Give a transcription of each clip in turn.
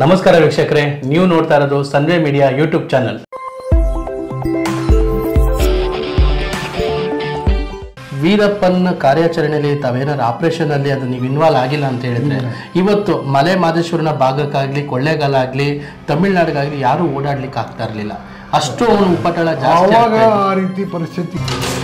ನಮಸ್ಕಾರ ವೀಕ್ಷಕರೇ ನೀವು ನೋಡ್ತಾ ಇರೋದು Sanvi media YouTube channel Veerappan ಕಾರ್ಯಾಚರಣೆಯಲ್ಲಿ ತಾವೇನಾದ್ರು ಆಪರೇಷನ್ ಅಲ್ಲಿ ಅದು ನೀವು ಇನ್ವಾಲ್ವ್ ಆಗಿಲ್ಲ ಅಂತ ಹೇಳಿದ್ರೆ ಇವತ್ತು ಮಲೆ ಮಾದೇಶ್ವರನ ಭಾಗಕ್ಕಾಗ್ಲಿ ಕೊಳ್ಳೇಗಾಲ ಆಗ್ಲಿ ತಮಿಳ್ನಾಡಿಗಾಗ್ಲಿ ಯಾರು ಓಡಾಡ್ಲಿಕ್ಕೆ ಆಗ್ತಾ ಇರಲಿಲ್ಲ ಅಷ್ಟು ಅವನು ಉಪಟಳ ಜಾಸ್ತಿ ಆವಾಗ ಆಗ್ತಾ ಇತ್ತು. ಆ ರೀತಿ ಪರಿಸ್ಥಿತಿ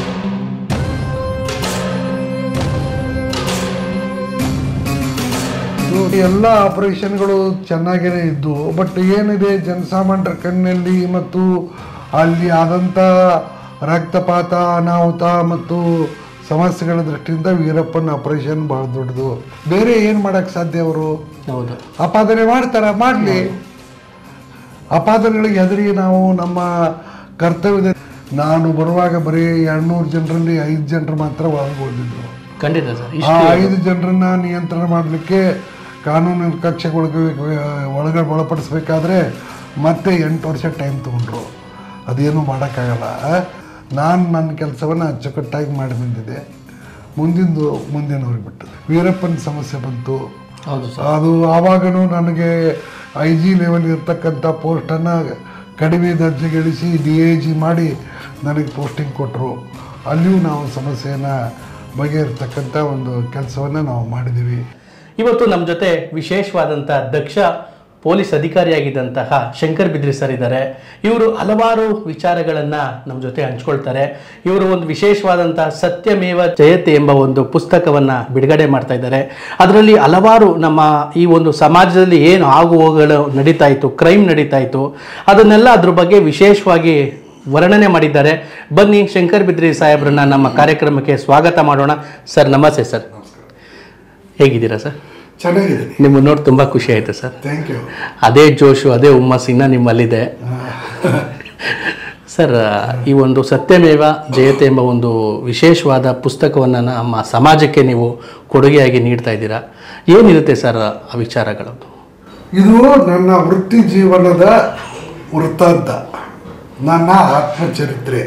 ಇದು ಎಲ್ಲ ಆಪರೇಷನ್ಗಳು ಚೆನ್ನಾಗೇ ಇದ್ದು ಬಟ್ ಏನಿದೆ ಜನಸಾಮಾನ್ಯರ ಕಣ್ಣಿನಲ್ಲಿ ಮತ್ತು ಅಲ್ಲಿ ಆದಂಥ ರಕ್ತಪಾತ ಅನಾಹುತ ಮತ್ತು ಸಮಸ್ಯೆಗಳ ದೃಷ್ಟಿಯಿಂದ ವೀರಪ್ಪನ ಆಪರೇಷನ್ ಭಾಳ ದೊಡ್ಡದು ಬೇರೆ ಏನು ಮಾಡೋಕ್ಕೆ ಸಾಧ್ಯ ಅವರು ಹೌದು ಅಪಾದನೆ ಮಾಡ್ತಾರ ಮಾಡಲಿ ಅಪಾದನೆಗಳಿಗೆ ಹೆದರಿ ನಾವು ನಮ್ಮ ಕರ್ತವ್ಯದ ನಾನು ಬರುವಾಗ ಬರೀ ಎರಡ್ನೂರು ಜನರಲ್ಲಿ ಐದು ಜನರು ಮಾತ್ರ ಒಳಗೆ ಹೋಗಿದ್ರು ಖಂಡಿತ ಸರ್ ಆ ಇಷ್ಟು ಐದು ಜನರನ್ನ ನಿಯಂತ್ರಣ ಮಾಡಲಿಕ್ಕೆ ಕಾನೂನಿನ ಕಕ್ಷೆಗಳಿಗೆ ಒಳಗೆ ಒಳಪಡಿಸ್ಬೇಕಾದ್ರೆ ಮತ್ತೆ ಎಂಟು ವರ್ಷ ಟೈಮ್ ತೊಗೊಂಡ್ರು ಅದೇನು ಮಾಡೋಕ್ಕಾಗಲ್ಲ ನಾನು ನನ್ನ ಕೆಲಸವನ್ನು ಅಚ್ಚುಕಟ್ಟಾಗಿ ಮಾಡಿ ಬಂದಿದ್ದೆ ಮುಂದಿಂದು ಮುಂದಿನವ್ರಿಗೆ ಬಿಟ್ಟದೆ ವೀರಪ್ಪನ ಸಮಸ್ಯೆ ಬಂತು ಹೌದು ಸರ್ ಅದು ಆವಾಗನೂ ನನಗೆ ಐ ಜಿ ಲೆವೆಲ್ ಇರ್ತಕ್ಕಂಥ ಪೋಸ್ಟನ್ನು ಕಡಿಮೆ ದರ್ಜೆಗಿಳಿಸಿ ಡಿ ಎ ಜಿ ಮಾಡಿ ನನಗೆ ಪೋಸ್ಟಿಂಗ್ ಕೊಟ್ಟರು ಅಲ್ಲಿಯೂ ನಾವು ಸಮಸ್ಯೆಯನ್ನು ಬಗೆಹರಿಸ್ತಕ್ಕಂಥ ಒಂದು ಕೆಲಸವನ್ನು ನಾವು ಮಾಡಿದ್ದೀವಿ ಇವತ್ತು ನಮ್ಮ ಜೊತೆ ವಿಶೇಷವಾದಂಥ ದಕ್ಷ ಪೊಲೀಸ್ ಅಧಿಕಾರಿಯಾಗಿದ್ದಂತಹ ಶಂಕರ್ ಬಿದ್ರಿ ಸರ್ ಇದ್ದಾರೆ ಇವರು ಹಲವಾರು ವಿಚಾರಗಳನ್ನು ನಮ್ಮ ಜೊತೆ ಹಂಚ್ಕೊಳ್ತಾರೆ ಇವರು ಒಂದು ವಿಶೇಷವಾದಂತಹ ಸತ್ಯಮೇವ ಜಯತೆ ಎಂಬ ಒಂದು ಪುಸ್ತಕವನ್ನು ಬಿಡುಗಡೆ ಮಾಡ್ತಾ ಇದ್ದಾರೆ ಅದರಲ್ಲಿ ಹಲವಾರು ನಮ್ಮ ಈ ಒಂದು ಸಮಾಜದಲ್ಲಿ ಏನು ಆಗು ಹೋಗುಗಳು ನಡೀತಾ ಇತ್ತು ಕ್ರೈಮ್ ನಡೀತಾ ಇತ್ತು ಅದನ್ನೆಲ್ಲ ಅದ್ರ ಬಗ್ಗೆ ವಿಶೇಷವಾಗಿ ವರ್ಣನೆ ಮಾಡಿದ್ದಾರೆ ಬನ್ನಿ ಶಂಕರ್ ಬಿದ್ರಿ ಸಾಹೇಬ್ರನ್ನ ನಮ್ಮ ಕಾರ್ಯಕ್ರಮಕ್ಕೆ ಸ್ವಾಗತ ಮಾಡೋಣ ಸರ್ ನಮಸ್ತೆ ಸರ್ ಹೇಗಿದ್ದೀರಾ ಸರ್ ಚೆನ್ನಾಗಿದ್ದೀನಿ ನಿಮ್ಮನ್ನು ನೋಡಿ ತುಂಬ ಖುಷಿ ಆಯಿತು ಸರ್ ಥ್ಯಾಂಕ್ ಯು ಅದೇ ಜೋಶು ಅದೇ ಹುಮ್ಮಸ್ಸು ಇನ್ನೂ ನಿಮ್ಮಲ್ಲಿದೆ ಸರ್ ಈ ಒಂದು ಸತ್ಯಮೇವ ಜಯತೆ ಎಂಬ ಒಂದು ವಿಶೇಷವಾದ ಪುಸ್ತಕವನ್ನು ನಮ್ಮ ಸಮಾಜಕ್ಕೆ ನೀವು ಕೊಡುಗೆಯಾಗಿ ನೀಡ್ತಾ ಇದ್ದೀರಾ ಏನಿರುತ್ತೆ ಸರ್ ಆ ವಿಚಾರಗಳು ಇದು ನನ್ನ ವೃತ್ತಿ ಜೀವನದ ವೃತ್ತಾಂತ ನನ್ನ ಆತ್ಮಚರಿತ್ರೆ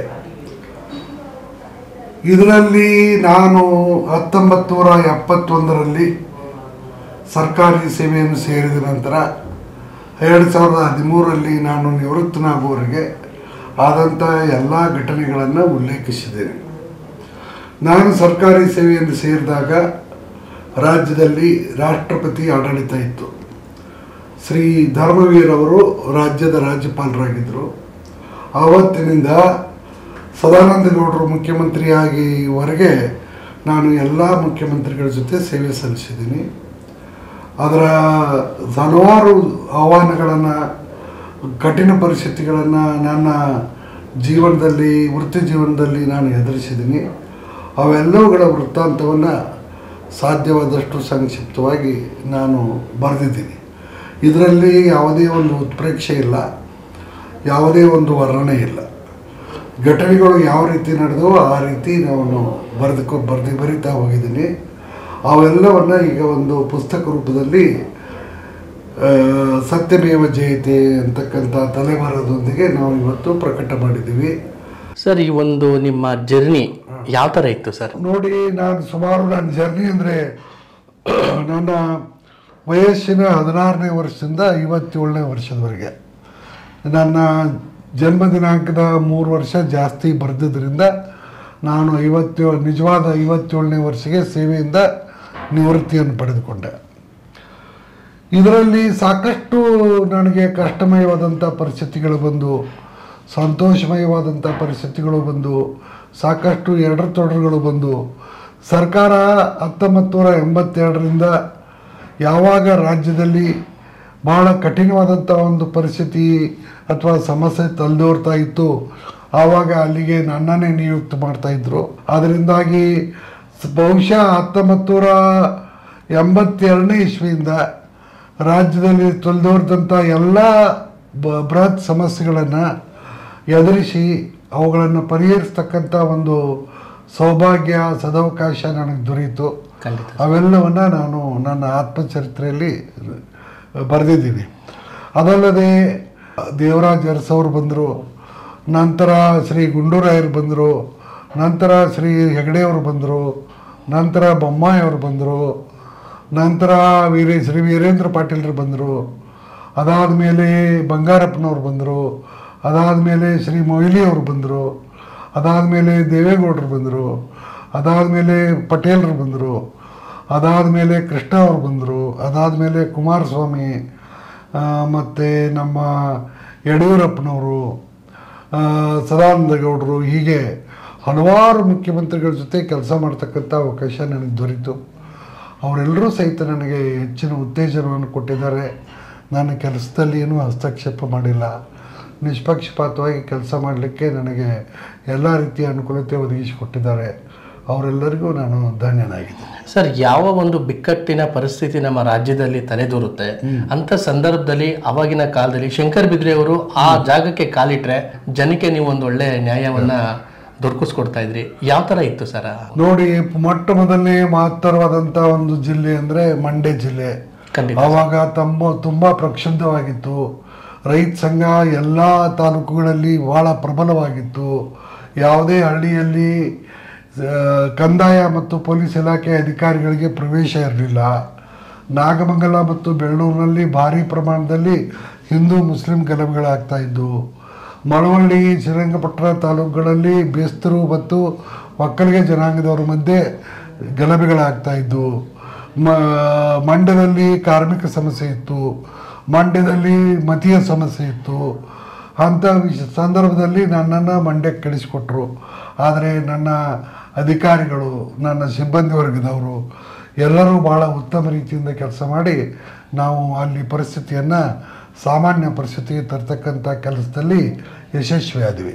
ಇದರಲ್ಲಿ ನಾನು ಹತ್ತೊಂಬತ್ತು ನೂರ ಎಪ್ಪತ್ತೊಂದರಲ್ಲಿ ಸರ್ಕಾರಿ ಸೇವೆಯನ್ನು ಸೇರಿದ ನಂತರ ಎರಡು ಸಾವಿರದ ಹದಿಮೂರರಲ್ಲಿ ನಾನು ನಿವೃತ್ತನಾಗುವವರೆಗೆ ಆದಂಥ ಎಲ್ಲ ಘಟನೆಗಳನ್ನು ಉಲ್ಲೇಖಿಸಿದ್ದೇನೆ ನಾನು ಸರ್ಕಾರಿ ಸೇವೆಯನ್ನು ಸೇರಿದಾಗ ರಾಜ್ಯದಲ್ಲಿ ರಾಷ್ಟ್ರಪತಿ ಆಡಳಿತ ಇತ್ತು ಶ್ರೀ ಧರ್ಮವೀರ್ ಅವರು ರಾಜ್ಯದ ರಾಜ್ಯಪಾಲರಾಗಿದ್ದರು ಆವತ್ತಿನಿಂದ ಸದಾನಂದ ಗೌಡರು ಮುಖ್ಯಮಂತ್ರಿಯಾಗಿವರೆಗೆ ನಾನು ಎಲ್ಲ ಮುಖ್ಯಮಂತ್ರಿಗಳ ಜೊತೆ ಸೇವೆ ಸಲ್ಲಿಸಿದ್ದೀನಿ ಅದರ ಹಲವಾರು ಆಹ್ವಾನಗಳನ್ನು ಕಠಿಣ ಪರಿಸ್ಥಿತಿಗಳನ್ನು ನನ್ನ ಜೀವನದಲ್ಲಿ ವೃತ್ತಿ ಜೀವನದಲ್ಲಿ ನಾನು ಎದುರಿಸಿದ್ದೀನಿ ಅವೆಲ್ಲವುಗಳ ವೃತ್ತಾಂತವನ್ನು ಸಾಧ್ಯವಾದಷ್ಟು ಸಂಕ್ಷಿಪ್ತವಾಗಿ ನಾನು ಬರೆದಿದ್ದೀನಿ ಇದರಲ್ಲಿ ಯಾವುದೇ ಒಂದು ಉತ್ಪ್ರೇಕ್ಷೆ ಇಲ್ಲ ಯಾವುದೇ ಒಂದು ವರ್ಣನೆ ಇಲ್ಲ ಘಟನೆಗಳು ಯಾವ ರೀತಿ ನಡೆದವೋ ಆ ರೀತಿ ನಾನು ಬರೆದುಕೊ ಬರೆದು ಬರಿತಾ ಹೋಗಿದ್ದೀನಿ ಅವೆಲ್ಲವನ್ನು ಈಗ ಒಂದು ಪುಸ್ತಕ ರೂಪದಲ್ಲಿ ಆ, ಸತ್ಯಮೇವ ಜಯತೆ ಅಂತಕ್ಕಂಥ ತಲೆಮಾರದೊಂದಿಗೆ ನಾವು ಇವತ್ತು ಪ್ರಕಟ ಮಾಡಿದ್ದೀವಿ ಸರ್ ಈ ಒಂದು ನಿಮ್ಮ ಜರ್ನಿ ಯಾವ ಥರ ಇತ್ತು ಸರ್ ನೋಡಿ ನಾನು ಸುಮಾರು ನನ್ನ ಜರ್ನಿ ಅಂದರೆ ನನ್ನ ವಯಸ್ಸಿನ ಹದಿನಾರನೇ ವರ್ಷದಿಂದ ಐವತ್ತೇಳನೇ ವರ್ಷದವರೆಗೆ ನನ್ನ ಜನ್ಮ ದಿನಾಂಕದ ಮೂರು ವರ್ಷ ಜಾಸ್ತಿ ಬರೆದಿದ್ದರಿಂದ ನಾನು ಐವತ್ತೇಳು ನಿಜವಾದ ಐವತ್ತೇಳನೇ ವರ್ಷಕ್ಕೆ ಸೇವೆಯಿಂದ ನಿವೃತ್ತಿಯನ್ನು ಪಡೆದುಕೊಂಡೆ ಇದರಲ್ಲಿ ಸಾಕಷ್ಟು ನನಗೆ ಕಷ್ಟಮಯವಾದಂಥ ಪರಿಸ್ಥಿತಿಗಳು ಬಂದು ಸಂತೋಷಮಯವಾದಂಥ ಪರಿಸ್ಥಿತಿಗಳು ಬಂದು ಸಾಕಷ್ಟು ಎಡರು ತೊಡರುಗಳು ಬಂದು ಸರ್ಕಾರ ಹತ್ತೊಂಬತ್ತು ನೂರ ಎಂಬತ್ತೆರಡರಿಂದ ಯಾವಾಗ ರಾಜ್ಯದಲ್ಲಿ ಭಾಳ ಕಠಿಣವಾದಂಥ ಒಂದು ಪರಿಸ್ಥಿತಿ ಅಥವಾ ಸಮಸ್ಯೆ ತಲೆದೋರ್ತಾ ಇತ್ತು ಆವಾಗ ಅಲ್ಲಿಗೆ ನನ್ನನ್ನೇ ನಿಯುಕ್ತ ಮಾಡ್ತಾಯಿದ್ರು ಅದರಿಂದಾಗಿ ಸ- ಬಹುಶಃ ಹತ್ತೊಂಬತ್ತು ನೂರ ಎಂಬತ್ತೆರಡನೇ ಇಸ್ವಿಯಿಂದ ರಾಜ್ಯದಲ್ಲಿ ತೊಳೆದೋರ್ದಂಥ ಎಲ್ಲ ಬ ಬೃಹತ್ ಸಮಸ್ಯೆಗಳನ್ನು ಎದುರಿಸಿ ಅವುಗಳನ್ನು ಪರಿಹರಿಸ್ತಕ್ಕಂಥ ಒಂದು ಸೌಭಾಗ್ಯ ಸದವಕಾಶ ನನಗೆ ದೊರೆಯಿತು ಖಂಡಿತ ಅವೆಲ್ಲವನ್ನು ನಾನು ನನ್ನ ಆತ್ಮಚರಿತ್ರೆಯಲ್ಲಿ ಬರೆದಿದ್ದೀನಿ ಅದಲ್ಲದೆ ದೇವರಾಜ್ ಅರಸವ್ರು ಬಂದರು ನಂತರ ಶ್ರೀ ಗುಂಡೂರಾಯರು ಬಂದರು ನಂತರ ಶ್ರೀ ಹೆಗಡೆಯವರು ಬಂದರು ನಂತರ ಬೊಮ್ಮಾಯಿ ಅವರು ಬಂದರು ನಂತರ ವೀರೇ ಶ್ರೀ ವೀರೇಂದ್ರ ಪಾಟೀಲ್ರು ಬಂದರು ಅದಾದ ಮೇಲೆ ಬಂಗಾರಪ್ಪನವ್ರು ಬಂದರು ಅದಾದ ಮೇಲೆ ಶ್ರೀ ಮೊಯ್ಲಿ ಅವರು ಬಂದರು ಅದಾದ ಮೇಲೆ ದೇವೇಗೌಡರು ಬಂದರು ಅದಾದ ಮೇಲೆ ಪಟೇಲ್ರು ಬಂದರು ಅದಾದ ಮೇಲೆ ಕೃಷ್ಣ ಅವರು ಬಂದರು ಅದಾದ ಮೇಲೆ ಕುಮಾರಸ್ವಾಮಿ ಮತ್ತು ನಮ್ಮ ಯಡಿಯೂರಪ್ಪನವರು ಆ, ಸದಾನಂದ ಗೌಡರು ಹೀಗೆ ಹಲವಾರು ಮುಖ್ಯಮಂತ್ರಿಗಳ ಜೊತೆ ಕೆಲಸ ಮಾಡ್ತಕ್ಕಂಥ ಅವಕಾಶ ನನಗೆ ದೊರೀತು ಅವರೆಲ್ಲರೂ ಸಹಿತ ನನಗೆ ಹೆಚ್ಚಿನ ಉತ್ತೇಜನವನ್ನು ಕೊಟ್ಟಿದ್ದಾರೆ ನಾನು ಕೆಲಸದಲ್ಲಿ ಏನೂ ಹಸ್ತಕ್ಷೇಪ ಮಾಡಿಲ್ಲ ನಿಷ್ಪಕ್ಷಪಾತವಾಗಿ ಕೆಲಸ ಮಾಡಲಿಕ್ಕೆ ನನಗೆ ಎಲ್ಲ ರೀತಿಯ ಅನುಕೂಲತೆ ಒದಗಿಸಿಕೊಟ್ಟಿದ್ದಾರೆ ಅವರೆಲ್ಲರಿಗೂ ನಾನು ಧನ್ಯನಾಗಿದ್ದೇನೆ ಸರ್ ಯಾವ ಒಂದು ಬಿಕ್ಕಟ್ಟಿನ ಪರಿಸ್ಥಿತಿ ನಮ್ಮ ರಾಜ್ಯದಲ್ಲಿ ತಲೆದೂರುತ್ತೆ ಅಂತ ಸಂದರ್ಭದಲ್ಲಿ ಅವಾಗಿನ ಕಾಲದಲ್ಲಿ ಶಂಕರ್ ಬಿದ್ರಿ ಅವರು ಆ ಜಾಗಕ್ಕೆ ಕಾಲಿಟ್ರೆ ಜನಕ್ಕೆ ನೀವು ಒಂದು ಒಳ್ಳೆ ನ್ಯಾಯವನ್ನ ದೊರಕಿಸ್ಕೊಡ್ತಾ ಇದ್ರಿ ಯಾವ ತರ ಇತ್ತು ಸರ್ ನೋಡಿ ಮೊಟ್ಟ ಮೊದಲನೇ ಮಹತ್ತರವಾದಂಥ ಒಂದು ಜಿಲ್ಲೆ ಅಂದರೆ ಮಂಡ್ಯ ಜಿಲ್ಲೆ ಖಂಡಿತ ಆವಾಗ ತಮ್ಮ ತುಂಬ ಪ್ರಕ್ಷುಬ್ಧವಾಗಿತ್ತು ರೈತ ಸಂಘ ಎಲ್ಲ ತಾಲೂಕುಗಳಲ್ಲಿ ಭಾಳ ಪ್ರಬಲವಾಗಿತ್ತು ಯಾವುದೇ ಹಳ್ಳಿಯಲ್ಲಿ ಆ, ಕಂದಾಯ ಮತ್ತು ಪೊಲೀಸ್ ಇಲಾಖೆ ಅಧಿಕಾರಿಗಳಿಗೆ ಪ್ರವೇಶ ಇರಲಿಲ್ಲ ನಾಗಮಂಗಲ ಮತ್ತು ಬೆಳ್ಳೂರಿನಲ್ಲಿ ಭಾರಿ ಪ್ರಮಾಣದಲ್ಲಿ ಹಿಂದೂ ಮುಸ್ಲಿಂ ಗಲಭೆಗಳಾಗ್ತಾ ಇದ್ದವು ಮಳವಳ್ಳಿ ಶ್ರೀರಂಗಪಟ್ಟಣ ತಾಲೂಕುಗಳಲ್ಲಿ ಬೇಸ್ತರು ಮತ್ತು ಒಕ್ಕಲಿಗೆ ಜನಾಂಗದವರ ಮಧ್ಯೆ ಗಲಭೆಗಳಾಗ್ತಾ ಇದ್ದವು ಮ ಮಂಡ್ಯದಲ್ಲಿ ಕಾರ್ಮಿಕ ಸಮಸ್ಯೆ ಇತ್ತು ಮಂಡ್ಯದಲ್ಲಿ ಮತೀಯ ಸಮಸ್ಯೆ ಇತ್ತು ಅಂಥ ವಿಷ ಸಂದರ್ಭದಲ್ಲಿ ನನ್ನನ್ನು ಮಂಡ್ಯಕ್ಕೆ ಕಳಿಸಿಕೊಟ್ರು ಆದರೆ ನನ್ನ ಅಧಿಕಾರಿಗಳು ನನ್ನ ಸಿಬ್ಬಂದಿ ವರ್ಗದವರು ಎಲ್ಲರೂ ಭಾಳ ಉತ್ತಮ ರೀತಿಯಿಂದ ಕೆಲಸ ಮಾಡಿ ನಾವು ಅಲ್ಲಿ ಪರಿಸ್ಥಿತಿಯನ್ನು ಸಾಮಾನ್ಯ ಪರಿಸ್ಥಿತಿಗೆ ತರ್ತಕ್ಕಂಥ ಕೆಲಸದಲ್ಲಿ ಯಶಸ್ವಿಯಾದ್ವಿ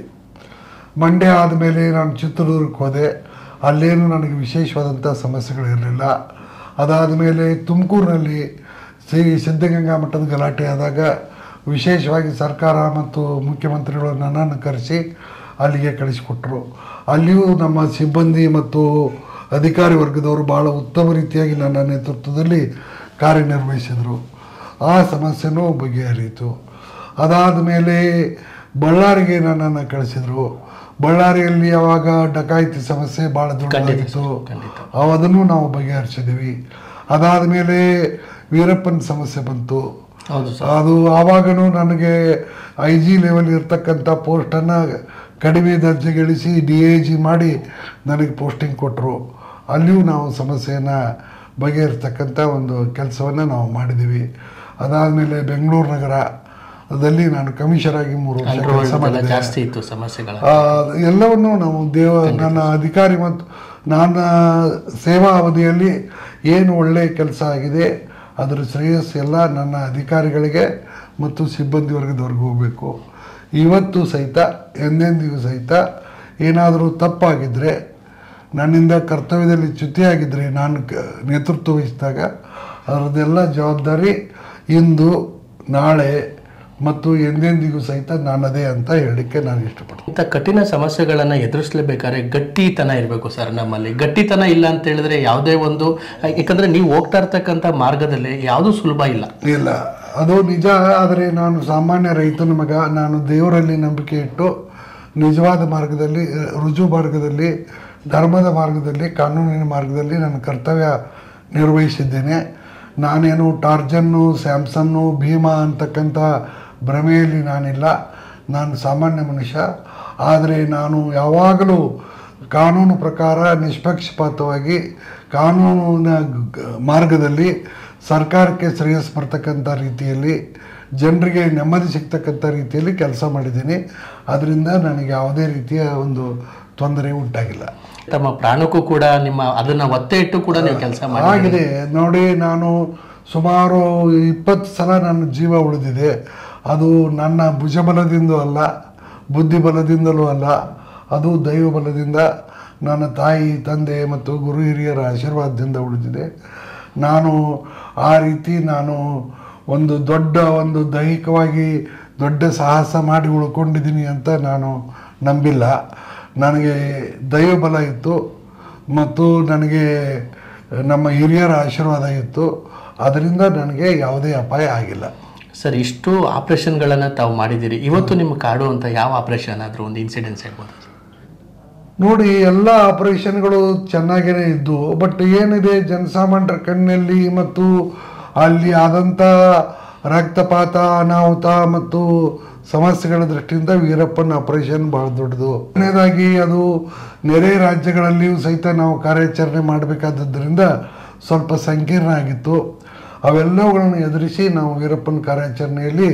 ಮಂಡ್ಯ ಆದಮೇಲೆ ನಾನು ಚಿತ್ರದುರ್ಗಕ್ಕೆ ಹೋದೆ ಅಲ್ಲೇನು ನನಗೆ ವಿಶೇಷವಾದಂಥ ಸಮಸ್ಯೆಗಳಿರಲಿಲ್ಲ ಅದಾದ ಮೇಲೆ ತುಮಕೂರಿನಲ್ಲಿ ಶ್ರೀ ಸಿದ್ಧಗಂಗಾ ಮಠದ ಗಲಾಟೆ ಆದಾಗ ವಿಶೇಷವಾಗಿ ಸರ್ಕಾರ ಮತ್ತು ಮುಖ್ಯಮಂತ್ರಿಗಳು ನನ್ನನ್ನು ಕರೆಸಿ ಅಲ್ಲಿಗೆ ಕಳಿಸಿಕೊಟ್ರು ಅಲ್ಲಿಯೂ ನಮ್ಮ ಸಿಬ್ಬಂದಿ ಮತ್ತು ಅಧಿಕಾರಿ ವರ್ಗದವರು ಭಾಳ ಉತ್ತಮ ರೀತಿಯಾಗಿ ನನ್ನ ನೇತೃತ್ವದಲ್ಲಿ ಕಾರ್ಯನಿರ್ವಹಿಸಿದರು ಆ ಸಮಸ್ಯೆನೂ ಬಗೆಹರಿಯಿತು ಅದಾದ ಮೇಲೆ ಬಳ್ಳಾರಿಗೆ ನನ್ನನ್ನು ಕಳಿಸಿದರು ಬಳ್ಳಾರಿಯಲ್ಲಿ ಅವಾಗ ಡಕಾಯಿತಿ ಸಮಸ್ಯೆ ಭಾಳ ದೊಡ್ಡದಾಗಿತ್ತು ಖಂಡಿತ. ಅವ್ ಅದನ್ನು ನಾವು ಬಗೆಹರಿಸಿದ್ದೀವಿ ಅದಾದ ಮೇಲೆ ವೀರಪ್ಪನ ಸಮಸ್ಯೆ ಬಂತು ಹೌದು ಸರ್ ಅದು ಆವಾಗನೂ ನನಗೆ ಐ ಜಿ ಲೆವೆಲ್ ಇರ್ತಕ್ಕಂಥ ಪೋಸ್ಟನ್ನು ಕಡಿಮೆ ದರ್ಜೆಗೆ ಇಳಿಸಿ ಡಿ ಎ ಜಿ ಮಾಡಿ ನನಗೆ ಪೋಸ್ಟಿಂಗ್ ಕೊಟ್ಟರು ಅಲ್ಲಿಯೂ ನಾವು ಸಮಸ್ಯೆಯನ್ನು ಬಗೆಹರಿಸ್ತಕ್ಕಂಥ ಒಂದು ಕೆಲಸವನ್ನು ನಾವು ಮಾಡಿದ್ದೀವಿ ಅದಾದಮೇಲೆ ಬೆಂಗಳೂರು ನಗರದಲ್ಲಿ ನಾನು ಕಮಿಷನರ್ ಆಗಿ ಮೂರು ವರ್ಷ ಕೆಲಸ ಅಂಡರ್ವರ್ಲ್ಡ್ ಮಾಡಿದ್ದೆ ಜಾಸ್ತಿ ಇತ್ತು ಸಮಸ್ಯೆಗಳ ಆ, ಎಲ್ಲವನ್ನೂ ನಾವು ದೇವ ನನ್ನ ಅಧಿಕಾರಿ ಮತ್ತು ನನ್ನ ಸೇವಾ ಅವಧಿಯಲ್ಲಿ ಏನು ಒಳ್ಳೆಯ ಕೆಲಸ ಆಗಿದೆ ಅದರ ಶ್ರೇಯಸ್ಸು ಎಲ್ಲ ನನ್ನ ಅಧಿಕಾರಿಗಳಿಗೆ ಮತ್ತು ಸಿಬ್ಬಂದಿ ವರ್ಗದವ್ರಿಗೆ ಹೋಗಬೇಕು ಇವತ್ತು ಸಹಿತ ಎಂದೆಂದಿಗೂ ಸಹಿತ ಏನಾದರೂ ತಪ್ಪಾಗಿದ್ದರೆ ನನ್ನಿಂದ ಕರ್ತವ್ಯದಲ್ಲಿ ಚ್ಯುತಿಯಾಗಿದ್ದರೆ ನಾನು ಕ ನೇತೃತ್ವ ವಹಿಸಿದಾಗ ಅದರದ್ದೆಲ್ಲ ಜವಾಬ್ದಾರಿ ಇಂದು ನಾಳೆ ಮತ್ತು ಎಂದೆಂದಿಗೂ ಸಹಿತ ನನ್ನದೇ ಅಂತ ಹೇಳಲಿಕ್ಕೆ ನಾನು ಇಷ್ಟಪಡ್ತೀನಿ ಇಂಥ ಕಠಿಣ ಸಮಸ್ಯೆಗಳನ್ನ ಎದುರಿಸಲೇಬೇಕಾದ್ರೆ ಗಟ್ಟಿತನ ಇರಬೇಕು ಸರ್ ನಮ್ಮಲ್ಲಿ ಗಟ್ಟಿತನ ಇಲ್ಲ ಅಂತ ಹೇಳಿದ್ರೆ ಯಾವುದೇ ಒಂದು ಯಾಕಂದ್ರೆ ನೀವು ಹೋಗ್ತಾ ಇರ್ತಕ್ಕಂಥ ಮಾರ್ಗದಲ್ಲಿ ಯಾವುದೂ ಸುಲಭ ಇಲ್ಲ ಇಲ್ಲ ಅದು ನಿಜ ಆದರೆ ನಾನು ಸಾಮಾನ್ಯ ರೈತನ ಮಗ ನಾನು ದೇವರಲ್ಲಿ ನಂಬಿಕೆ ಇಟ್ಟು ನಿಜವಾದ ಮಾರ್ಗದಲ್ಲಿ ರುಜು ಮಾರ್ಗದಲ್ಲಿ ಧರ್ಮದ ಮಾರ್ಗದಲ್ಲಿ ಕಾನೂನಿನ ಮಾರ್ಗದಲ್ಲಿ ನನ್ನ ಕರ್ತವ್ಯ ನಿರ್ವಹಿಸಿದ್ದೇನೆ ನಾನೇನು ಟಾರ್ಜನ್ನು ಸ್ಯಾಮ್ಸನ್ನು ಭೀಮಾ ಅಂತಕ್ಕಂಥ ಭ್ರಮೆಯಲ್ಲಿ ನಾನಿಲ್ಲ ನಾನು ಸಾಮಾನ್ಯ ಮನುಷ್ಯ ಆದರೆ ನಾನು ಯಾವಾಗಲೂ ಕಾನೂನು ಪ್ರಕಾರ ನಿಷ್ಪಕ್ಷಪಾತವಾಗಿ ಕಾನೂನಿನ ಗ- ಮಾರ್ಗದಲ್ಲಿ ಸರ್ಕಾರಕ್ಕೆ ಶ್ರೇಯಸ್ ಬರ್ತಕ್ಕಂಥ ರೀತಿಯಲ್ಲಿ ಜನರಿಗೆ ನೆಮ್ಮದಿ ಸಿಗ್ತಕ್ಕಂಥ ರೀತಿಯಲ್ಲಿ ಕೆಲಸ ಮಾಡಿದ್ದೀನಿ ಅದರಿಂದ ನನಗೆ ಯಾವುದೇ ರೀತಿಯ ಒಂದು ತೊಂದರೆ ಉಂಟಾಗಿಲ್ಲ ತಮ್ಮ ಪ್ರಾಣಕ್ಕೂ ಕೂಡ ನಿಮ್ಮ ಅದನ್ನ ಒತ್ತೆ ಇಟ್ಟು ಕೂಡ ನೀವು ಕೆಲಸ ಮಾಡಿ ಆಗಿದೆ ನೋಡಿ ನಾನು ಸುಮಾರು ಇಪ್ಪತ್ತು ಸಲ ನನ್ನ ಜೀವ ಉಳಿದಿದೆ ಅದು ನನ್ನ ಭುಜಬಲದಿಂದ ಅಲ್ಲ ಬುದ್ಧಿಬಲದಿಂದಲೂ ಅಲ್ಲ ಅದು ದೈವ ಬಲದಿಂದ ನನ್ನ ತಾಯಿ ತಂದೆ ಮತ್ತು ಗುರು ಹಿರಿಯರ ಆಶೀರ್ವಾದದಿಂದ ಉಳಿದಿದೆ ನಾನು ಆ ರೀತಿ ನಾನು ಒಂದು ದೊಡ್ಡ ಒಂದು ದೈಹಿಕವಾಗಿ ದೊಡ್ಡ ಸಾಹಸ ಮಾಡಿ ಉಳ್ಕೊಂಡಿದ್ದೀನಿ ಅಂತ ನಾನು ನಂಬಿಲ್ಲ ನನಗೆ ದೈವ ಬಲ ಇತ್ತು ಮತ್ತು ನನಗೆ ನಮ್ಮ ಹಿರಿಯರ ಆಶೀರ್ವಾದ ಇತ್ತು ಅದರಿಂದ ನನಗೆ ಯಾವುದೇ ಅಪಾಯ ಆಗಿಲ್ಲ ಸರ್ ಇಷ್ಟು ಆಪರೇಷನ್ಗಳನ್ನ ತಾವು ಮಾಡಿದ್ದೀರಿ ಇವತ್ತು ನಿಮ್ಗೆ ಕಾಡುವಂತ ಯಾವ ಆಪರೇಷನ್ ಆದ್ರೂ ಒಂದು ಇನ್ಸಿಡೆನ್ಸ್ ಹೇಳ್ಬೋದು ನೋಡಿ ಎಲ್ಲ ಆಪರೇಷನ್ಗಳು ಚೆನ್ನಾಗೇ ಇದ್ದು ಬಟ್ ಏನಿದೆ ಜನಸಾಮಾನ್ಯರ ಕಣ್ಣಿನಲ್ಲಿ ಮತ್ತು ಅಲ್ಲಿ ಆದಂಥ ರಕ್ತಪಾತ ಅನಾಹುತ ಮತ್ತು ಸಮಸ್ಯೆಗಳ ದೃಷ್ಟಿಯಿಂದ ವೀರಪ್ಪನ ಆಪರೇಷನ್ ಬಹಳ ದೊಡ್ಡದು ಕೊನೆಯದಾಗಿ ಅದು ನೆರೆ ರಾಜ್ಯಗಳಲ್ಲಿಯೂ ಸಹಿತ ನಾವು ಕಾರ್ಯಾಚರಣೆ ಮಾಡಬೇಕಾದದ್ದರಿಂದ ಸ್ವಲ್ಪ ಸಂಕೀರ್ಣ ಆಗಿತ್ತು ಅವೆಲ್ಲವುಗಳನ್ನು ಎದುರಿಸಿ ನಾವು ವೀರಪ್ಪನ ಕಾರ್ಯಾಚರಣೆಯಲ್ಲಿ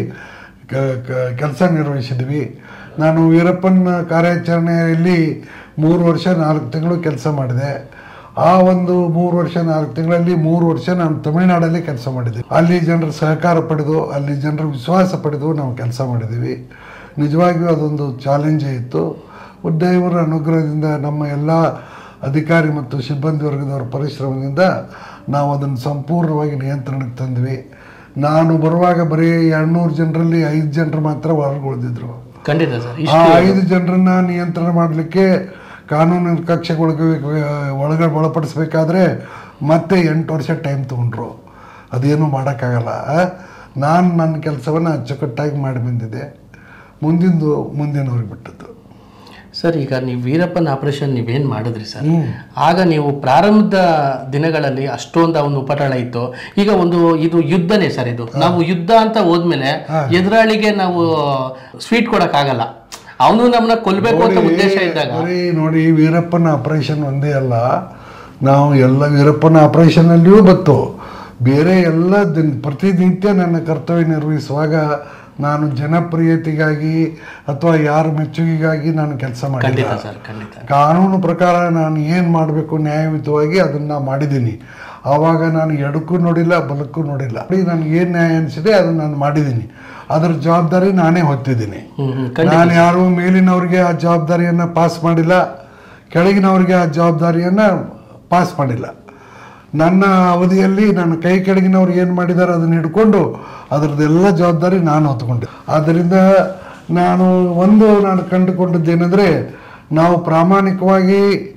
ಕೆಲಸ ನಿರ್ವಹಿಸಿದ್ವಿ ನಾನು ವೀರಪ್ಪನ ಕಾರ್ಯಾಚರಣೆಯಲ್ಲಿ ಮೂರು ವರ್ಷ ನಾಲ್ಕು ತಿಂಗಳು ಕೆಲಸ ಮಾಡಿದೆ ಆ ಒಂದು ಮೂರು ವರ್ಷ ನಾಲ್ಕು ತಿಂಗಳಲ್ಲಿ ಮೂರು ವರ್ಷ ನಾನು ತಮಿಳುನಾಡಲ್ಲಿ ಕೆಲಸ ಮಾಡಿದ್ದೆ ಅಲ್ಲಿ ಜನರ ಸಹಕಾರ ಪಡೆದು ಅಲ್ಲಿ ಜನರ ವಿಶ್ವಾಸ ಪಡೆದು ನಾವು ಕೆಲಸ ಮಾಡಿದ್ದೀವಿ ನಿಜವಾಗಿಯೂ ಅದೊಂದು ಚಾಲೆಂಜೇ ಇತ್ತು ದೇವರ ಅನುಗ್ರಹದಿಂದ ನಮ್ಮ ಎಲ್ಲ ಅಧಿಕಾರಿ ಮತ್ತು ಸಿಬ್ಬಂದಿ ವರ್ಗದವರ ಪರಿಶ್ರಮದಿಂದ ನಾವು ಅದನ್ನು ಸಂಪೂರ್ಣವಾಗಿ ನಿಯಂತ್ರಣಕ್ಕೆ ತಂದ್ವಿ ನಾನು ಬರುವಾಗ ಬರೀ ಎರಡುನೂರು ಜನರಲ್ಲಿ ಐದು ಜನರು ಮಾತ್ರ ಹೊರಗುಳಿದಿದ್ರು ಖಂಡಿತ ಸರ್ ಆ ಐದು ಜನರನ್ನ ನಿಯಂತ್ರಣ ಮಾಡಲಿಕ್ಕೆ ಕಾನೂನಿನ ಕಕ್ಷೆಗಳಿಗೆ ಒಳಗ ಒಳಪಡಿಸ್ಬೇಕಾದ್ರೆ ಮತ್ತೆ ಎಂಟು ವರ್ಷ ಟೈಮ್ ತೊಗೊಂಡ್ರು ಅದೇನು ಮಾಡೋಕ್ಕಾಗಲ್ಲ ನಾನು ನನ್ನ ಕೆಲಸವನ್ನು ಅಚ್ಚುಕಟ್ಟಾಗಿ ಮಾಡಿ ಬಂದಿದ್ದೆ ಮುಂದಿಂದು ಮುಂದಿನವ್ರಿಗೆ ಬಿಟ್ಟದ್ದು ಸರ್ ಈಗ ನೀವು ವೀರಪ್ಪನ ಆಪರೇಷನ್ ನೀವೇನು ಮಾಡಿದ್ರಿ ಸರ್ ಆಗ ನೀವು ಪ್ರಾರಂಭದ ದಿನಗಳಲ್ಲಿ ಅಷ್ಟೊಂದು ಅವನು ಉಪಟಳ ಇತ್ತು ಈಗ ಒಂದು ಇದು ಯುದ್ಧನೇ ಸರ್ ಇದು ನಾವು ಯುದ್ಧ ಅಂತ ಹೋದ್ಮೇಲೆ ಎದುರಾಳಿಗೆ ನಾವು ಸ್ವೀಟ್ ಕೊಡಕ್ಕಾಗಲ್ಲ ಅವನು ನಮ್ಮನ್ನ ಕೊಲ್ಬೇಕು ಅಂತ ಉದ್ದೇಶ ಇದ್ದಾಗ ಬರೀ ನೋಡಿ ವೀರಪ್ಪನ ಆಪರೇಷನ್ ಒಂದೇ ಅಲ್ಲ ನಾವು ಎಲ್ಲ ವೀರಪ್ಪನ ಆಪರೇಷನ್ನಲ್ಲಿಯೂ ಬತ್ತು ಬೇರೆ ಎಲ್ಲ ದಿನ ಪ್ರತಿನಿತ್ಯ ನನ್ನ ಕರ್ತವ್ಯ ನಿರ್ವಹಿಸುವಾಗ ನಾನು ಜನಪ್ರಿಯತೆಗಾಗಿ ಅಥವಾ ಯಾರ ಮೆಚ್ಚುಗೆಗಾಗಿ ನಾನು ಕೆಲಸ ಮಾಡಿಲ್ಲ ಖಂಡಿತ ಸರ್ ಖಂಡಿತ ಕಾನೂನು ಪ್ರಕಾರ ನಾನು ಏನು ಮಾಡಬೇಕು ನ್ಯಾಯಯುತವಾಗಿ ಅದನ್ನು ಮಾಡಿದ್ದೀನಿ ಆವಾಗ ನಾನು ಎಡಕ್ಕೂ ನೋಡಿಲ್ಲ ಬಲಕ್ಕೂ ನೋಡಿಲ್ಲ ನನಗೆ ಏನು ನ್ಯಾಯ ಅನಿಸಿದೆ ಅದನ್ನು ನಾನು ಮಾಡಿದ್ದೀನಿ ಅದರ ಜವಾಬ್ದಾರಿ ನಾನೇ ಹೊತ್ತಿದ್ದೀನಿ ಹ್ಮ್ ಹ್ಮ್ ಖಂಡಿತ ನಾನು ಯಾರು ಮೇಲಿನವ್ರಿಗೆ ಆ ಜವಾಬ್ದಾರಿಯನ್ನು ಪಾಸ್ ಮಾಡಿಲ್ಲ ಕೆಳಗಿನವ್ರಿಗೆ ಆ ಜವಾಬ್ದಾರಿಯನ್ನು ಪಾಸ್ ಮಾಡಿಲ್ಲ ನನ್ನ ಅವಧಿಯಲ್ಲಿ ನನ್ನ ಕೈ ಕೆಳಗಿನವ್ರು ಏನು ಮಾಡಿದ್ದಾರೆ ಅದನ್ನು ಹಿಡ್ಕೊಂಡು ಅದರದ್ದೆಲ್ಲ ಜವಾಬ್ದಾರಿ ನಾನು ಹೊತ್ಕೊಂಡೆ ಆದ್ದರಿಂದ ನಾನು ಒಂದು ನಾನು ಕಂಡುಕೊಂಡದ್ದೇನೆಂದರೆ ನಾವು ಪ್ರಾಮಾಣಿಕವಾಗಿ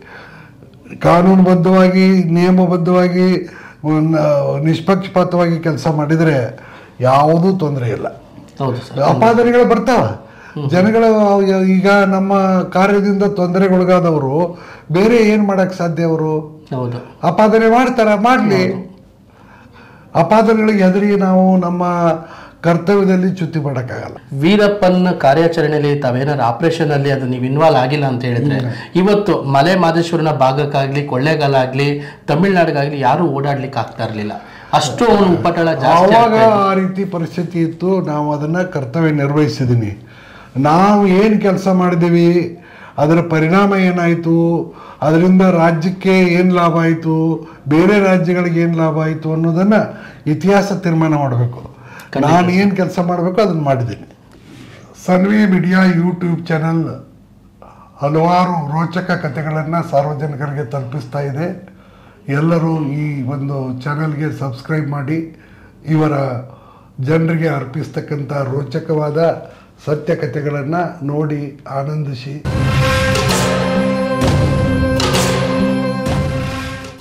ಕಾನೂನುಬದ್ಧವಾಗಿ ನಿಯಮಬದ್ಧವಾಗಿ ನ- ನಿಷ್ಪಕ್ಷಪಾತವಾಗಿ ಕೆಲಸ ಮಾಡಿದರೆ ಯಾವುದೂ ತೊಂದರೆ ಇಲ್ಲ ಹೌದು ಸರ್ ಅಪಾದನೆಗಳು ಬರ್ತಾವ ಜನಗಳು ಈಗ ನಮ್ಮ ಕಾರ್ಯದಿಂದ ತೊಂದರೆಗೊಳಗಾದವರು ಬೇರೆ ಏನು ಮಾಡಕ್ಕೆ ಸಾಧ್ಯ ಅವರು ಹೌದು ಅಪಾದನೆ ಮಾಡ್ತಾರ ಮಾಡಲಿ ಅಪಾದನೆಗಳಿಗೆ ಹೆದರಿ ನಾವು ನಮ್ಮ ಕರ್ತವ್ಯದಲ್ಲಿ ಚ್ಯುತಿ ಮಾಡೋಕ್ಕಾಗಲ್ಲ ವೀರಪ್ಪನ ಕಾರ್ಯಾಚರಣೆಯಲ್ಲಿ ತಾವೇನಾದ್ರು ಆಪರೇಷನ್ ಅಲ್ಲಿ ಅದು ನೀವು ಇನ್ವಾಲ್ವ್ ಆಗಿಲ್ಲ ಅಂತ ಹೇಳಿದ್ರೆ ಇವತ್ತು ಮಲೆ ಮಾದೇಶ್ವರನ ಭಾಗಕ್ಕಾಗ್ಲಿ ಕೊಳ್ಳೇಗಾಲ ಆಗ್ಲಿ ತಮಿಳ್ನಾಡಿಗಾಗ್ಲಿ ಯಾರು ಓಡಾಡ್ಲಿಕ್ಕೆ ಆಗ್ತಾ ಇರಲಿಲ್ಲ ಅಷ್ಟು ಅವನು ಉಪಟಳ ಜಾಸ್ತಿ ಆವಾಗ ಆ ರೀತಿ ಪರಿಸ್ಥಿತಿ ಇತ್ತು ನಾವು ಅದನ್ನು ಕರ್ತವ್ಯ ನಿರ್ವಹಿಸಿದ್ದೀನಿ ನಾವು ಏನು ಕೆಲಸ ಮಾಡಿದ್ದೀವಿ ಅದರ ಪರಿಣಾಮ ಏನಾಯಿತು ಅದರಿಂದ ರಾಜ್ಯಕ್ಕೆ ಏನು ಲಾಭ ಆಯಿತು ಬೇರೆ ರಾಜ್ಯಗಳಿಗೆ ಏನು ಲಾಭ ಆಯಿತು ಅನ್ನೋದನ್ನು ಇತಿಹಾಸ ತೀರ್ಮಾನ ಮಾಡಬೇಕು ನಾನು ಏನು ಕೆಲಸ ಮಾಡಬೇಕು ಅದನ್ನು ಮಾಡಿದ್ದೀನಿ ಸನ್ವಿ ಮೀಡಿಯಾ ಯೂಟ್ಯೂಬ್ ಚಾನಲ್ ಹಲವಾರು ರೋಚಕ ಕಥೆಗಳನ್ನು ಸಾರ್ವಜನಿಕರಿಗೆ ತಲುಪಿಸ್ತಾ ಇದೆ ಎಲ್ಲರೂ ಈ ಒಂದು ಚಾನಲ್ಗೆ ಸಬ್ಸ್ಕ್ರೈಬ್ ಮಾಡಿ ಇವರ ಜನರಿಗೆ ಅರ್ಪಿಸ್ತಕ್ಕಂಥ ರೋಚಕವಾದ ಸತ್ಯ ಕಥೆಗಳನ್ನು ನೋಡಿ ಆನಂದಿಸಿ